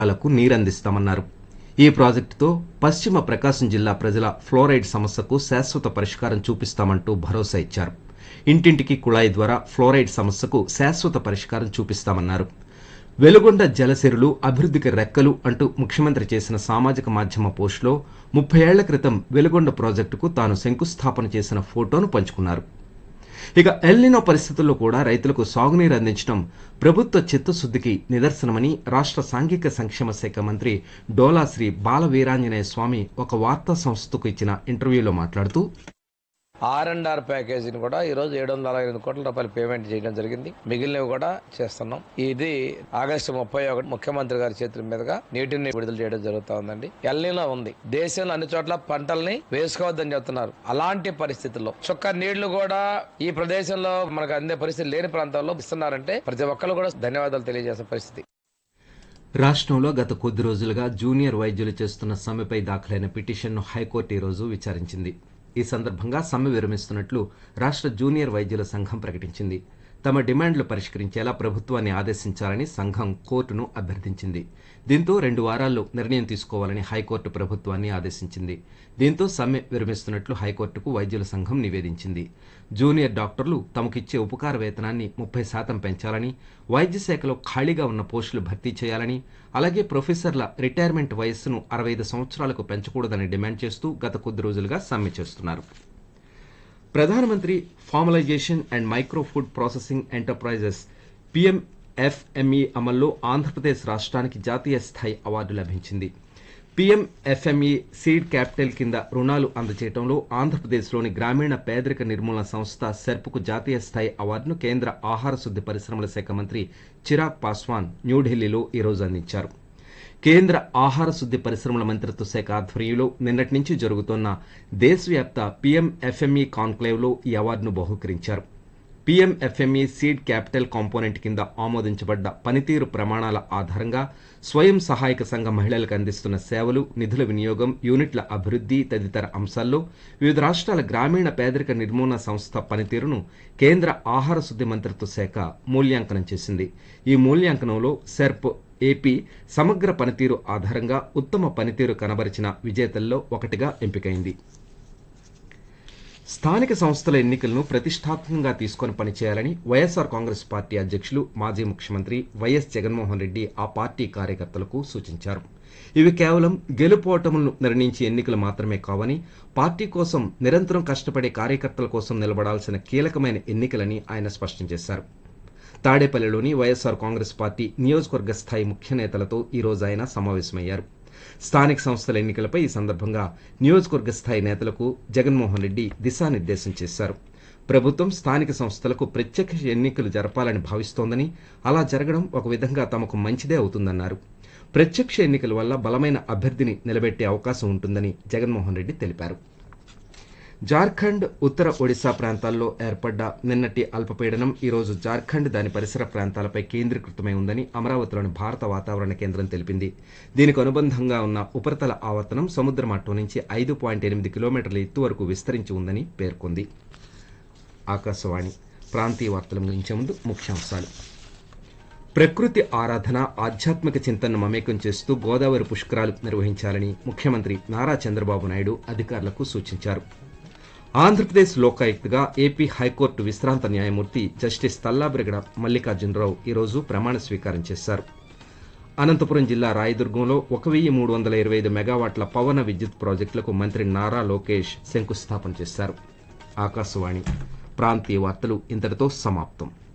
లకు నీరందిస్తామన్నారు ఈ ప్రాజెక్టుతో పశ్చిమ ప్రకాశం జిల్లా ప్రజల ఫ్లోరైడ్ సమస్యకు శాశ్వత పరిష్కారం చూపిస్తామంటూ భరోసా ఇచ్చారు ఇంటింటికి కుళాయి ద్వారా ఫ్లోరైడ్ సమస్యకు శాశ్వత పరిష్కారం చూపిస్తామన్నారు వెలుగొండ జలసిరులు అభివృద్ధికి రెక్కలు అంటూ ముఖ్యమంత్రి చేసిన సామాజిక మాధ్యమ పోస్టులో ముప్పై ఏళ్ల క్రితం వెలుగొండ ప్రాజెక్టుకు తాను శంకుస్థాపన చేసిన ఫోటోను పంచుకున్నారు ఇక ఎల్నినో పరిస్థితుల్లో కూడా రైతులకు సాగునీరు అందించడం ప్రభుత్వ చిత్తశుద్ధికి నిదర్శనమని రాష్ట్ర సాంఘిక సంక్షేమ శాఖ మంత్రి డోలా శ్రీ బాల వీరాంజనేయ స్వామి ఒక వార్తా సంస్థకు ఇచ్చిన ఇంటర్వ్యూలో మాట్లాడుతూ ఆర్ అండ్ ఆర్ ప్యాకేజీని కూడా ఈ రోజు ఏడు వందల అరవై ఎనిమిది కోట్ల రూపాయలు పేమెంట్ చేయడం జరిగింది మిగిలినవి కూడా చేస్తున్నాం ఇది ఆగస్టు ముప్పై ఒకటి ముఖ్యమంత్రి గారి చేతుల మీదుగా నీటిని విడుదల చేయడం జరుగుతా ఉందండి ఎల్నీలో ఉంది దేశంలో అన్ని చోట్ల పంటల్ని వేసుకోవద్దని చెప్తున్నారు అలాంటి పరిస్థితుల్లో చుక్క నీళ్లు కూడా ఈ ప్రదేశంలో మనకు అందే పరిస్థితి లేని ప్రాంతాల్లో ఇస్తున్నారంటే ప్రతి ఒక్కరు కూడా ధన్యవాదాలు తెలియజేసే పరిస్థితి రాష్ట్రంలో గత కొద్ది రోజులుగా జూనియర్ వైద్యులు చేస్తున్న సమ్మెపై దాఖలైన పిటిషన్ను హైకోర్టు ఈరోజు విచారించింది ఈ సందర్భంగా సమ్మె విరమిస్తున్నట్లు రాష్ట్ర జూనియర్ వైద్యుల సంఘం ప్రకటించింది తమ డిమాండ్లు పరిష్కరించేలా ప్రభుత్వాన్ని ఆదేశించాలని సంఘం కోర్టును అభ్యర్థించింది దీంతో రెండు వారాల్లో నిర్ణయం తీసుకోవాలని హైకోర్టు ప్రభుత్వాన్ని ఆదేశించింది దీంతో సమ్మె విరమిస్తున్నట్లు హైకోర్టుకు వైద్యుల సంఘం నివేదించింది జూనియర్ డాక్టర్లు తమకిచ్చే ఉపకార వేతనాన్ని ముప్పై శాతం పెంచాలని వైద్య శాఖలో ఖాళీగా ఉన్న పోస్టులు భర్తీ చేయాలని అలాగే ప్రొఫెసర్ల రిటైర్మెంట్ వయస్సును అరవై ఐదు సంవత్సరాలకు పెంచకూడదని డిమాండ్ చేస్తూ గత కొద్ది రోజులుగా సమ్మె చేస్తున్నారు ప్రధానమంత్రి formalisation and micro food processing enterprises PMFME అమల్లో ఆంధ్రప్రదేశ్ రాష్ట్రానికి జాతీయ స్థాయి అవార్డు లభించింది పిఎంఎఫ్ఎంఈ సీడ్ క్యాపిటల్ కింద రుణాలు అందజేయడంలో ఆంధ్రప్రదేశ్లోని గ్రామీణ పేదరిక నిర్మూలన సంస్థ సెర్పుకు జాతీయ స్థాయి అవార్డును కేంద్ర ఆహార శుద్ధి పరిశ్రమల శాఖ మంత్రి చిరాగ్ పాస్వాన్ న్యూఢిల్లీలో ఈరోజు అందించారు కేంద్ర ఆహార శుద్ధి పరిశ్రమల మంత్రిత్వ శాఖ ఆధ్వర్యంలో నిన్నటి నుంచి జరుగుతున్న దేశవ్యాప్త పీఎంఎఫ్ఎంఈ కాన్క్లేవ్లో ఈ అవార్డును బహూకరించారు పీఎంఎఫ్ఎంఈ సీడ్ క్యాపిటల్ కాంపోనెంట్ కింద ఆమోదించబడ్డ పనితీరు ప్రమాణాల ఆధారంగా స్వయం సహాయక సంఘ మహిళలకు అందిస్తున్న సేవలు నిధుల వినియోగం యూనిట్ల అభివృద్ధి తదితర అంశాల్లో వివిధ రాష్ట్రాల గ్రామీణ పేదరిక నిర్మూలన సంస్థ పనితీరును కేంద్ర ఆహార శుద్ధి మంత్రిత్వ శాఖ మూల్యాంకనం చేసింది ఈ మూల్యాంకనంలో సెర్ప్ ఏపీ సమగ్ర పనితీరు ఆధారంగా ఉత్తమ పనితీరు కనబరిచిన విజేతల్లో ఒకటిగా ఎంపికైంది స్థానిక సంస్థల ఎన్నికలను ప్రతిష్టాత్మకంగా తీసుకొని పనిచేయాలని వైఎస్ఆర్ కాంగ్రెస్ పార్టీ అధ్యక్షులు మాజీ ముఖ్యమంత్రి వైఎస్ జగన్మోహన్ రెడ్డి ఆ పార్టీ కార్యకర్తలకు సూచించారు ఇవి కేవలం గెలుపోటములను నిర్ణయించే ఎన్నికలు మాత్రమే కావని పార్టీ కోసం నిరంతరం కష్టపడే కార్యకర్తల కోసం నిలబడాల్సిన కీలకమైన ఎన్నికలని ఆయన స్పష్టం చేశారు తాడేపల్లిలోని వైఎస్ఆర్ కాంగ్రెస్ పార్టీ నియోజకవర్గ స్థాయి ముఖ్య నేతలతో ఈ రోజు ఆయన సమావేశమయ్యారు స్థానిక సంస్థల ఎన్నికలపై ఈ సందర్భంగా నియోజకవర్గ స్థాయి నేతలకు జగన్మోహన్ రెడ్డి దిశానిర్దేశం చేశారు ప్రభుత్వం స్థానిక సంస్థలకు ప్రత్యక్ష ఎన్నికలు జరపాలని భావిస్తోందని అలా జరగడం ఒక విధంగా తమకు మంచిదే అవుతుందన్నారు ప్రత్యక్ష ఎన్నికల వల్ల బలమైన అభ్యర్థిని నిలబెట్టే అవకాశం ఉంటుందని జగన్మోహన్ రెడ్డి తెలిపారు జార్ఖండ్ ఉత్తర ఒడిశా ప్రాంతాల్లో ఏర్పడ్డ నిన్నటి అల్పపీడనం ఈరోజు జార్ఖండ్ దాని పరిసర ప్రాంతాలపై కేంద్రీకృతమై ఉందని అమరావతిలోని భారత వాతావరణ కేంద్రం తెలిపింది దీనికి అనుబంధంగా ఉన్న ఉపరితల ఆవర్తనం సముద్ర మట్టం నుంచి ఐదు పాయింట్ ఎనిమిది కిలోమీటర్ల ఎత్తు వరకు విస్తరించి ఉందని పేర్కొంది ఆకాశవాణి ప్రాంతీయ వార్తలు ముగించే ముందు ముఖ్యాంశాలు ప్రకృతి ఆరాధన ఆధ్యాత్మిక చింతనను మమేకం చేస్తూ గోదావరి పుష్కరాలు నిర్వహించాలని ముఖ్యమంత్రి నారా చంద్రబాబు నాయుడు అధికారులకు సూచించారు ఆంధ్రప్రదేశ్ లోకాయుక్తగా ఏపీ హైకోర్టు విశ్రాంత న్యాయమూర్తి జస్టిస్ తల్లాబ్రిగడ మల్లికార్జునరావు ఈరోజు ప్రమాణ స్వీకారం చేశారు అనంతపురం జిల్లా రాయదుర్గంలో ఒక వెయ్యి మూడు వందల ఇరవై ఐదు మెగావాట్ల పవన విద్యుత్ ప్రాజెక్టులకు మంత్రి నారా లోకేష్ శంకుస్థాపన చేశారు ఆకాశవాణి ప్రాంతీయ వార్తలు ఇంతటితో సమాప్తం